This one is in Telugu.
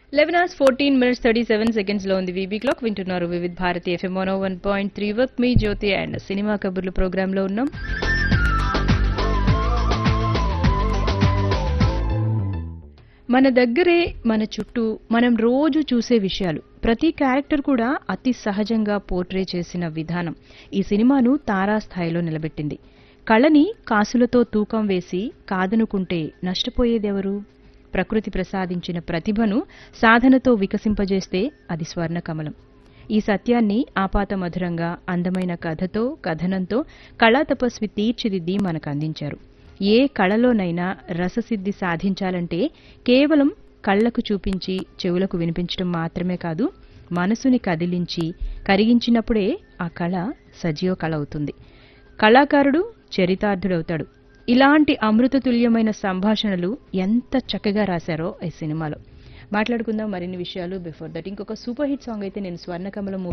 eleven hours fourteen minutes thirty seven seconds లో ఉంది వీబీ క్లాక్ వింటున్నారు Vividh Bharati FM one one point three work మీ జ్యోతి అండ్ సినిమా కబుర్లు ప్రోగ్రామ్ లో ఉన్నాం మన దగ్గరే మన చుట్టూ మనం రోజు చూసే విషయాలు ప్రతి క్యారెక్టర్ కూడా అతి సహజంగా పోర్ట్రే చేసిన విధానం ఈ సినిమాను తారాస్థాయిలో నిలబెట్టింది కళని కాసులతో తూకం వేసి కాదనుకుంటే నష్టపోయేదెవరు ప్రకృతి ప్రసాదించిన ప్రతిభను సాధనతో వికసింపజేస్తే అది స్వర్ణ కమలం ఈ సత్యాన్ని ఆపాత మధురంగా అందమైన కథతో కథనంతో కళా తపస్వి తీర్చిదిద్ది మనకు అందించారు ఏ కళలోనైనా రససిద్ధి సాధించాలంటే కేవలం కళ్లకు చూపించి చెవులకు వినిపించడం మాత్రమే కాదు మనసుని కదిలించి కరిగించినప్పుడే ఆ కళ సజీవ కళ అవుతుంది కళాకారుడు చరితార్థుడవుతాడు ఇలాంటి అమృతతుల్యమైన సంభాషణలు ఎంత చక్కగా రాశారో ఈ సినిమాలో మాట్లాడుకుందాం మరిన్ని విషయాలు బిఫోర్ దట్ ఇంకొక సూపర్ హిట్ సాంగ్ అయితే నేను స్వర్ణకమలం